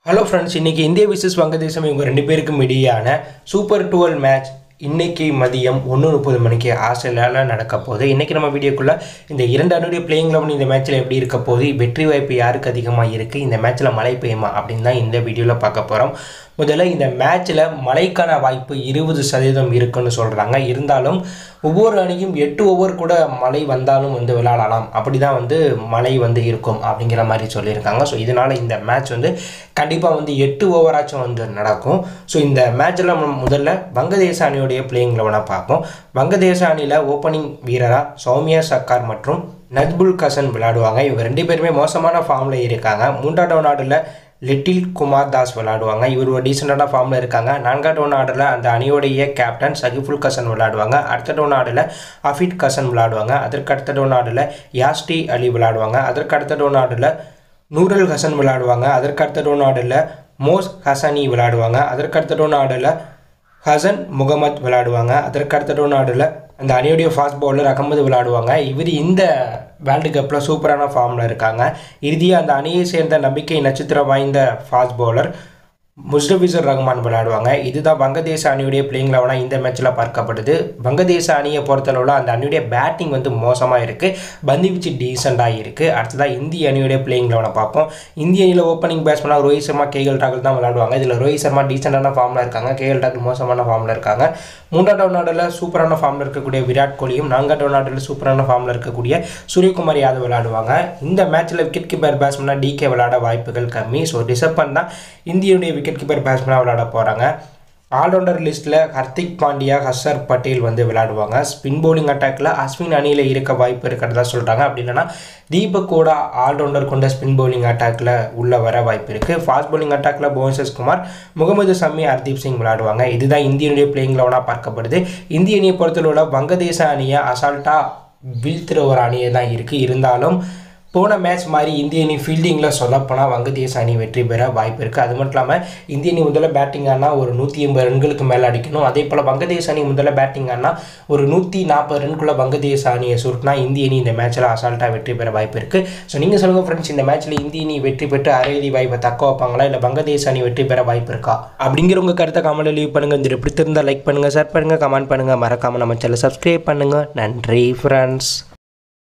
hello friends இன்னைக்கு India versus Vangadesam இவங்க ரெண்டு பேருக்கும் இடையான சூப்பர் டுவெல் மேட்ச் இன்னைக்கு மதியம் ஒன்று முப்பது மணிக்கு ஆஸ்திரேலியாவில் நடக்க போகுது இன்றைக்கி நம்ம வீடியோக்குள்ளே இந்த இரண்டு அணுடைய பிளேயிங் லெவன் இந்த மேட்ச்சில் எப்படி இருக்க போகுது வெற்றி வாய்ப்பு யாருக்கு அதிகமாக இருக்குது இந்த மேட்ச்சில் மழை பெய்யுமா அப்படின்னு தான் இந்த வீடியோவில் பார்க்க போகிறோம் முதல்ல இந்த மேட்ச்சில் மழைக்கான வாய்ப்பு இருபது சதவீதம் இருக்குன்னு சொல்கிறாங்க இருந்தாலும் ஒவ்வொரு அணியும் எட்டு ஓவர் கூட மழை வந்தாலும் வந்து விளையாடலாம் அப்படி தான் வந்து மழை வந்து இருக்கும் அப்படிங்கிற மாதிரி சொல்லியிருக்காங்க ஸோ இதனால் இந்த மேட்ச் வந்து கண்டிப்பாக வந்து எட்டு ஓவராச்சும் வந்து நடக்கும் ஸோ இந்த மேட்ச்சில் நம்ம முதல்ல வங்கதேச அணியுடைய பிளேயிங் லெவனை பார்ப்போம் வங்கதேச அணியில் ஓப்பனிங் வீரராக சௌமியா சர்க்கார் மற்றும் நஜ்புல் கசன் விளையாடுவாங்க இவங்க ரெண்டு பேருமே மோசமான ஃபார்மில் இருக்காங்க மூன்றாவது நாடில் லிட்டில் குமார் தாஸ் விளையாடுவாங்க இவர் ஒரு டீசெண்டான ஃபார்மில் இருக்காங்க நான்காவது டவுன் ஆர்டரில் அந்த அணியோடைய கேப்டன் சகிஃபுல் கசன் விளையாடுவாங்க அடுத்த டவுன் ஆர்டரில் அஃபிட் கசன் விளையாடுவாங்க அதற்கு அடுத்த டவுன் ஆர்டரில் யாஸ்டி அலி விளையாடுவாங்க அதற்கு அடுத்த டவுன் ஆர்டரில் நூரல் ஹசன் விளையாடுவாங்க அதற்கு அடுத்த டவுன் ஆர்டரில் மோஸ் ஹசனி விளையாடுவாங்க அதற்கு அடுத்த டவுன் ஆர்டரில் ஹசன் முகமத் விளையாடுவாங்க அதற்கு அடுத்த டவுன் ஆர்டரில் அந்த அணியுடைய ஃபாஸ்ட் பவுலர் அகமது விளையாடுவாங்க இவர் இந்த வேர்ல்டு கப்பில் சூப்பரான ஃபார்மில் இருக்காங்க இறுதியாக அந்த அணியை சேர்ந்த நம்பிக்கை நட்சத்திரம் வாய்ந்த ஃபாஸ்ட் பவுலர் முஸ்டபிசர் ரஹ்மான் விளையாடுவாங்க இதுதான் வங்கதேச அணியுடைய பிளேயிங் லெவனாக இந்த மேட்ச்சில் பார்க்கப்படுது வங்கதேச அணியை பொறுத்தளவில் அந்த அணியுடைய பேட்டிங் வந்து மோசமாக இருக்குது பந்து வீச்சு டீசெண்டாக இருக்குது அடுத்ததாக இந்திய அணியுடைய பிளேயிங் லெவனை பார்ப்போம் இந்திய அணியில் ஓப்பனிங் பேட்ஸ்மனாக ரோஹித் சர்மா கேஎல் ராகுல் தான் விளையாடுவாங்க இதில் ரோஹித் சர்மா டீசெண்டான ஃபார்மில் இருக்காங்க கேஎல் ராகுல் மோசமான ஃபார்மில் இருக்காங்க மூன்றாவது நாடில் சூப்பரான ஃபார்மில் இருக்கக்கூடிய விராட் கோலியும் நான்காவது நாடில் சூப்பரான ஃபார்மில் இருக்கக்கூடிய சூரியகுமார் யாதவ் விளையாடுவாங்க இந்த மேட்ச்சில் விக்கெட் கீப்பர் பேட்ஸ்மனாக டிகே விளையாட வாய்ப்புகள் கம்மி ஸோ டிசப்பான் தான் இந்தியனுடைய விக்கெட் கீப்பர் பேட்ஸ்மனாக விளையாட போகிறாங்க ஆல்ரவுண்டர் லிஸ்ட்டில் ஹர்திக் பாண்டியா ஹர்ஷர் பட்டேல் வந்து விளையாடுவாங்க ஸ்பின் பவுலிங் அட்டாக்ல அஸ்வின் அணியில் இருக்க வாய்ப்பு இருக்கிறதா சொல்கிறாங்க அப்படி இல்லைன்னா தீபக் கூட ஆல்ரவுண்டர் கொண்ட ஸ்பின் பவுலிங் அட்டாக்ல உள்ள வர வாய்ப்பு இருக்குது ஃபாஸ்ட் பவுலிங் அட்டாக்ல புவனேஸ்வர் குமார் முகமது சமி ஹர்தீப் சிங் விளையாடுவாங்க இதுதான் இந்தியனுடைய பிளேயிங் லெவனாக பார்க்கப்படுது இந்திய அணியை பொறுத்தளவில் வங்கதேச அணியை அசால்ட்டாக வீழ்த்துற ஒரு அணியை தான் இருக்குது இருந்தாலும் போன மேட்ச் மாதிரி இந்திய அணி ஃபீல்டிங்கில் சொல்லப்போனால் வங்கதேச அணி வெற்றி பெற வாய்ப்பு இருக்குது அது மட்டும் இல்லாமல் இந்திய அணி முதல்ல பேட்டிங் ஆனால் ஒரு நூற்றி எண்பது ரன்களுக்கு மேலே அடிக்கணும் அதே போல் வங்கதேச அணி முதல்ல பேட்டிங் ஆனால் ஒரு நூற்றி நாற்பது ரன்குள்ளே வங்கதேச அணியை சுருட்டினா இந்திய அணி இந்த மேட்ச்சில் அசால்ட்டாக வெற்றி பெற வாய்ப்பு இருக்குது ஸோ நீங்கள் சொல்லுங்கள் ஃப்ரெண்ட்ஸ் இந்த மேட்ச்சில் இந்திய அணி வெற்றி பெற்று அரையிறதி வாய்ப்பை தக்க வைப்பாங்களா இல்லை வங்கதேச அணி வெற்றி பெற வாய்ப்பு இருக்கா அப்படிங்கிற உங்கள் கருத்தை கமெண்ட்டில் லீவ் பண்ணுங்கள் இந்த பிடித்திருந்தால் லைக் பண்ணுங்கள் ஷேர் பண்ணுங்கள் கமெண்ட் பண்ணுங்கள் மறக்காமல் நம்ம சேனல் சப்ஸ்கிரைப் பண்ணுங்கள் நன்றி ஃப்ரெண்ட்ஸ்